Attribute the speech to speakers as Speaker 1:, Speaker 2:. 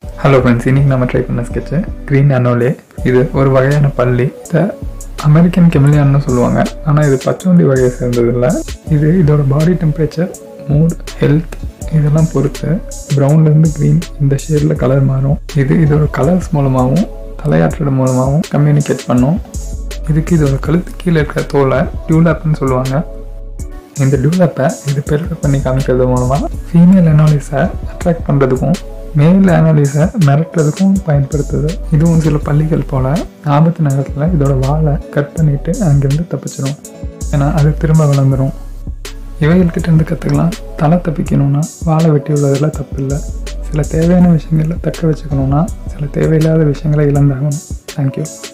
Speaker 1: hello friends இன்னைக்கு நம்ம try பண்ண ஸ்கெட்சு க்ரீன் அனோலே இது ஒரு வகையான பள்ளி இதை அமெரிக்கன் கெமிலியான்னு சொல்லுவாங்க ஆனால் இது பச்சோந்தி வகையை சேர்ந்தது இல்லை இது இதோட பாடி டெம்பரேச்சர் மூட் ஹெல்த் இதெல்லாம் பொறுத்து ப்ரௌன்லேருந்து க்ரீன் இந்த ஷேடில் கலர் மாறும் இது இதோட கலர்ஸ் மூலமாகவும் தலையாற்றல் மூலமாகவும் கம்யூனிகேட் பண்ணும் இதுக்கு இதோட கழுத்து கீழே இருக்கிற தோலை டியூலாப்னு சொல்லுவாங்க இந்த டியூலப்பை இது பெருக்க பண்ணி காமிக்கிறது மூலமாக ஃபீமேல் அனாலிஸை அட்ராக்ட் பண்ணுறதுக்கும் மேல் அனாலிஸை மிரட்டுறதுக்கும் பயன்படுத்துது இதுவும் சில பள்ளிகள் போல் ஆபத்து நேரத்தில் இதோட வாழை கட் பண்ணிவிட்டு அங்கேருந்து தப்பிச்சிடும் ஏன்னா அது திரும்ப வளர்ந்துடும் இவைகள்கிட்ட இருந்து கற்றுக்கலாம் தலை தப்பிக்கணும்னா வாழை வெட்டி உள்ளதில் தப்பு இல்லை சில தேவையான விஷயங்களை தக்க வச்சுக்கணும்னா சில தேவையில்லாத விஷயங்களை இழந்தாகணும் தேங்க்யூ